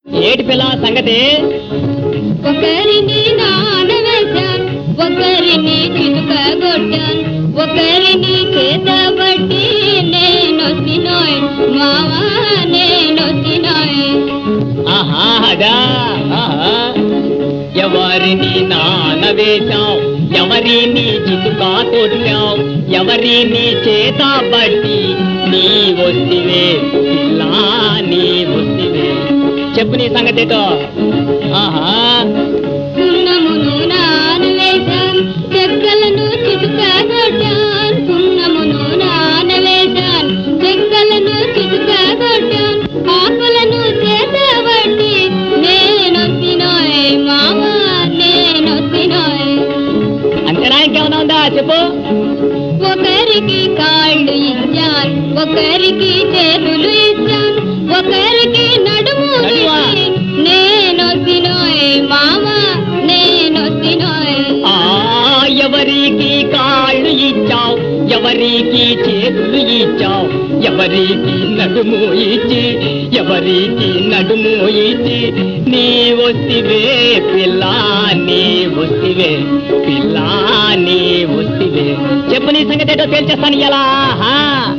ఏటి పిల్ల సంగతి ఒకరిని నానవేశాను ఒకరిని చిలుక కొట్టాను ఒకరిని చేత బట్టి నేను తినోయ్ మావా నేను తినోయ్ ఆహా అదా ఆహా. ఎవరిని నానవేశాం ఎవరిని చితుకా కొట్టాం ఎవరిని చేత బట్టి నీ వస్తివే పిల్లా నీ వస్తివే చెప్పు నీ సంగతితో ఆహా సున్నమును నానవేశాను చెక్కలను చిలుక కొట్టాను సున్నమును నానవేశాను చెక్కలను చిలుక కొట్టాను ఆకులను చేత బట్టి నేను తినోయ్ మావా నేను తినోయ్ అంతేనా ఇంకేమైనా ఉందా చెప్పు ఒకరికి కాళ్ళు ఇచ్చాను ఒకరికి చేతులు ఇచ్చాను ఒకరికి నడుము నడుమా? ఇచ్చి, నేను తినోయ్ మామ నేను తినోయ్ ఆ ఎవరికి కాళ్ళు ఇచ్చావు ఎవరికి చేతులు ఇచ్చావు ఎవరికి నడుము ఇచ్చి ఎవరికి నడుము ఇచ్చి నీ వస్తివే పిల్ల నీ వస్తివే పిల్ల నీ వస్తివే చెప్పు నీ సంగతి ఏంటో తేల్చేస్తాను ఎలా